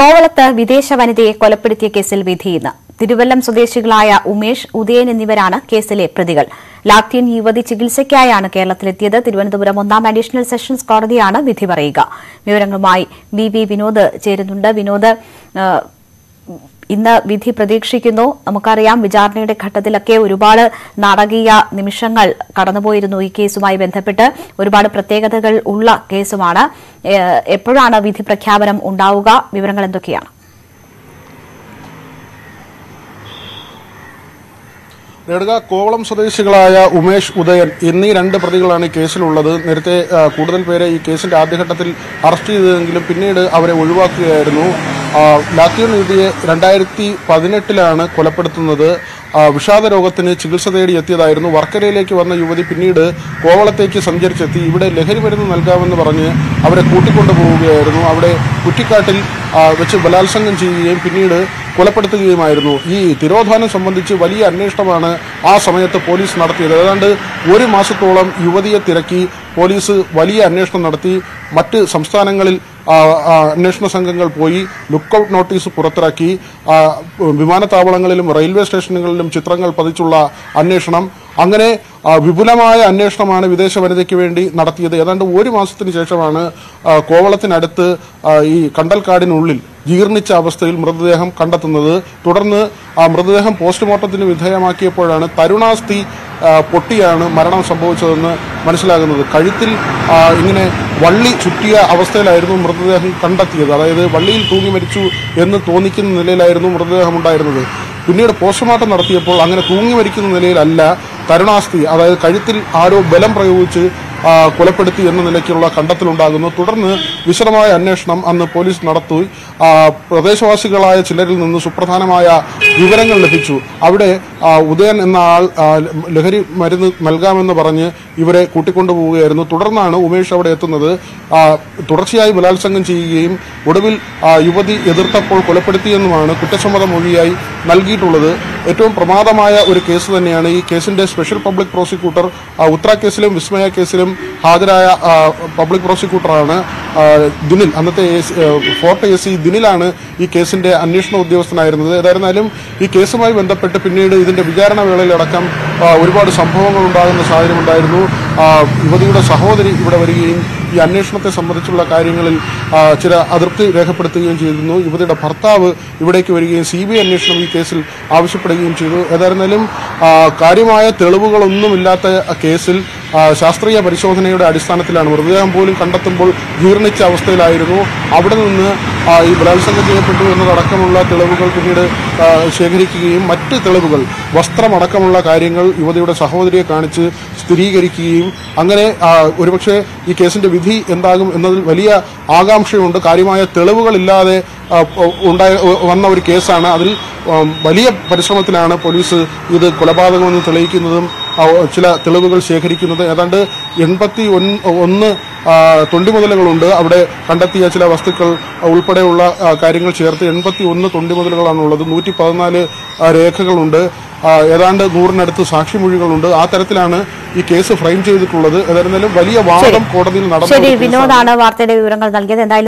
കോവളത്ത് വിദേശ വനിതയെ കൊലപ്പെടുത്തിയ കേസിൽ വിധി ഇന്ന് തിരുവല്ലം സ്വദേശികളായ ഉമേഷ് ഉദയൻ എന്നിവരാണ് കേസിലെ പ്രതികൾ ലാത്തിയൻ യുവതി ചികിത്സയ്ക്കായാണ് കേരളത്തിലെത്തിയത് തിരുവനന്തപുരം ഒന്നാം അഡീഷണൽ സെഷൻസ് കോടതിയാണ് വിധി പറയുക വിവരങ്ങളുമായി വി വി വിനോദ് ചേരുന്നുണ്ട് വിനോദ് ആ, ഇന്ന് വിധി പ്രതീക്ഷിക്കുന്നു നമുക്കറിയാം വിചാരണയുടെ ഘട്ടത്തിലൊക്കെ ഒരുപാട് നാടകീയ നിമിഷങ്ങൾ കടന്നുപോയിരുന്നു ഈ കേസുമായി ബന്ധപ്പെട്ട് ഒരുപാട് പ്രത്യേകതകൾ ഉള്ള കേസുമാണ് ഏഹ് എപ്പോഴാണ് വിധി പ്രഖ്യാപനം ഉണ്ടാവുക വിവരങ്ങൾ എന്തൊക്കെയാണ് രേണുക കോവളം സ്വദേശികളായ ഉമേഷ് ഉദയൻ എന്നീ രണ്ട് പ്രതികളാണ് ഈ കേസിലുള്ളത് നേരത്തെ ആ, കൂടുതൽ പേരെ ഈ കേസിന്റെ ആദ്യഘട്ടത്തിൽ അറസ്റ്റ് ചെയ്തതെങ്കിലും പിന്നീട് അവരെ ഒഴിവാക്കുകയായിരുന്നു ആ, ലാത്തിയോൺ യുവതിയെ രണ്ടായിരത്തി പതിനെട്ടിലാണ് കൊലപ്പെടുത്തുന്നത് ആ, വിഷാദ രോഗത്തിന് ചികിത്സ തേടി എത്തിയതായിരുന്നു വർക്കരയിലേക്ക് വന്ന യുവതി പിന്നീട് കോവളത്തേക്ക് സഞ്ചരിച്ചെത്തി ഇവിടെ ലഹരി മരുന്ന് നൽകാമെന്ന് പറഞ്ഞ് അവരെ കൂട്ടിക്കൊണ്ടു പോവുകയായിരുന്നു അവിടെ കുറ്റിക്കാട്ടിൽ ആ, വെച്ച് ബലാത്സംഗം ചെയ്യുകയും പിന്നീട് കൊലപ്പെടുത്തുകയുമായിരുന്നു ഈ തിരോധാനം സംബന്ധിച്ച് വലിയ അന്വേഷണമാണ് ആ സമയത്ത് പോലീസ് നടത്തിയത് ഏതാണ്ട് ഒരു മാസത്തോളം യുവതിയെ തിരക്കി പോലീസ് വലിയ അന്വേഷണം നടത്തി മറ്റ് സംസ്ഥാനങ്ങളിൽ ആ, ആ, അന്വേഷണ സംഘങ്ങൾ പോയി ലുക്കൌട്ട് നോട്ടീസ് പുറത്തിറക്കി ആ, വിമാനത്താവളങ്ങളിലും റെയിൽവേ സ്റ്റേഷനുകളിലും ചിത്രങ്ങൾ പതിച്ചുള്ള അന്വേഷണം അങ്ങനെ ആ, വിപുലമായ അന്വേഷണമാണ് വിദേശ വനിതയ്ക്ക് വേണ്ടി നടത്തിയത് ഏതാണ്ട് ഒരു മാസത്തിന് ശേഷമാണ് ആ, കോവളത്തിനടുത്ത് ആ, ഈ കണ്ടൽക്കാടിനുള്ളിൽ ജീർണിച്ച അവസ്ഥയിൽ മൃതദേഹം കണ്ടെത്തുന്നത് തുടർന്ന് ആ മൃതദേഹം പോസ്റ്റ്മോർട്ടത്തിന് വിധേയമാക്കിയപ്പോഴാണ് തരുണാസ്ഥി ആ, പൊട്ടിയാണ് മരണം സംഭവിച്ചതെന്ന് മനസ്സിലാകുന്നത് കഴുത്തിൽ ആ, ഇങ്ങനെ വള്ളി ചുറ്റിയ അവസ്ഥയിലായിരുന്നു മൃതദേഹം കണ്ടെത്തിയത് അതായത് വള്ളിയിൽ തൂങ്ങി മരിച്ചു എന്ന് തോന്നിക്കുന്ന നിലയിലായിരുന്നു മൃതദേഹം ഉണ്ടായിരുന്നത് പിന്നീട് പോസ്റ്റ്മോർട്ടം നടത്തിയപ്പോൾ അങ്ങനെ തൂങ്ങി മരിക്കുന്ന നിലയിലല്ല തരുണാസ്ഥി അതായത് കഴുത്തിൽ ആരോ ബലം പ്രയോഗിച്ച് ആ, കൊലപ്പെടുത്തി എന്ന നിലയ്ക്കുള്ള കണ്ടെത്തലുണ്ടാകുന്നു തുടർന്ന് വിശദമായ അന്വേഷണം അന്ന് പോലീസ് നടത്തി ആ, പ്രദേശവാസികളായ ചിലരിൽ നിന്ന് സുപ്രധാനമായ വിവരങ്ങൾ ലഭിച്ചു അവിടെ ആ, ഉദയൻ എന്ന ആൾ ആ, ലഹരി മരുന്ന് നൽകാമെന്ന് പറഞ്ഞ് ഇവരെ കൂട്ടിക്കൊണ്ടുപോവുകയായിരുന്നു തുടർന്നാണ് ഉമേഷ് അവിടെ എത്തുന്നത് ആ, തുടർച്ചയായി ബലാത്സംഗം ചെയ്യുകയും ഒടുവിൽ ആ, യുവതി എതിർത്തപ്പോൾ കൊലപ്പെടുത്തിയെന്നുമാണ് കുറ്റസമ്മത മൊഴിയായി നൽകിയിട്ടുള്ളത് ഏറ്റവും പ്രമാദമായ ഒരു കേസ് തന്നെയാണ് ഈ കേസിന്റെ സ്പെഷ്യൽ പബ്ലിക് പ്രോസിക്യൂട്ടർ ആ, ഉത്ര കേസിലും വിസ്മയ കേസിലും ഹാജരായ ആ, പബ്ലിക് പ്രോസിക്യൂട്ടറാണ് ആ, ദിനിൽ അന്നത്തെ എ സി- ഏ, ഫോർട്ട് എ സി ദിനിലാണ് ഈ കേസിന്റെ അന്വേഷണ ഉദ്യോഗസ്ഥനായിരുന്നത് ഏതായിരുന്നാലും ഈ കേസുമായി ബന്ധപ്പെട്ട് പിന്നീട് ഇതിന്റെ വിചാരണ വേളയിലടക്കം ആ, ഒരുപാട് സംഭവങ്ങൾ ഉണ്ടാകുന്ന സാഹചര്യമുണ്ടായിരുന്നു ആ, യുവതിയുടെ സഹോദരി ഇവിടെ വരികയും ഈ അന്വേഷണത്തെ സംബന്ധിച്ചുള്ള കാര്യങ്ങളിൽ ആ, ചില അതൃപ്തി രേഖപ്പെടുത്തുകയും ചെയ്തിരുന്നു യുവതിയുടെ ഭർത്താവ് ഇവിടേക്ക് വരികയും സി ബി ഐ അന്വേഷണം ഈ കേസിൽ ആവശ്യപ്പെടുകയും ചെയ്തു ഏതായിരുന്നാലും ആ, കാര്യമായ തെളിവുകളൊന്നുമില്ലാത്ത കേസിൽ ആ, ശാസ്ത്രീയ പരിശോധനയുടെ അടിസ്ഥാനത്തിലാണ് മൃതദേഹം പോലും കണ്ടെത്തുമ്പോൾ ജീർണിച്ച അവസ്ഥയിലായിരുന്നു അവിടെ നിന്ന് ആ, ഈ ബലാത്സംഗം ചെയ്യപ്പെട്ടു എന്നതടക്കമുള്ള തെളിവുകൾ പിന്നീട് ആ, ശേഖരിക്കുകയും മറ്റ് തെളിവുകൾ വസ്ത്രമടക്കമുള്ള കാര്യങ്ങൾ യുവതിയുടെ സഹോദരിയെ കാണിച്ച് സ്ഥിരീകരിക്കുകയും അങ്ങനെ ആ, ഒരുപക്ഷെ ഈ കേസിന്റെ വിധി എന്താകും എന്നതിൽ വലിയ ആകാംക്ഷയുണ്ട് കാര്യമായ തെളിവുകളില്ലാതെ ആ, ഉണ്ടായ വന്ന ഒരു കേസാണ് അതിൽ ഉം, വലിയ പരിശ്രമത്തിലാണ് പോലീസ് ഇത് കൊലപാതകമെന്ന് തെളിയിക്കുന്നതും ആ, ചില തെളിവുകൾ ശേഖരിക്കുന്നത് ഏതാണ്ട് എൺപത്തി ഒന്ന് ഒന്ന് ആ, തൊണ്ടിമുതലുകളുണ്ട് അവിടെ കണ്ടെത്തിയ ചില വസ്തുക്കൾ ഉൾപ്പെടെയുള്ള ആ, കാര്യങ്ങൾ ചേർത്ത് എൺപത്തി ഒന്ന് തൊണ്ടിമുതലുകളാണുള്ളത് നൂറ്റി പതിനാല് രേഖകളുണ്ട് ആ, ഏതാണ്ട് നൂറിനടുത്ത് സാക്ഷിമൊഴികളുണ്ട് ആ തരത്തിലാണ് ഈ കേസ് ഫ്രെയിം ചെയ്തിട്ടുള്ളത് ഏതായിരുന്നാലും വലിയ വാദം കോടതിയിൽ നടന്നു ശരി വിനോദാണ് വാർത്തയുടെ വിവരങ്ങൾ നൽകിയത് എന്തായാലും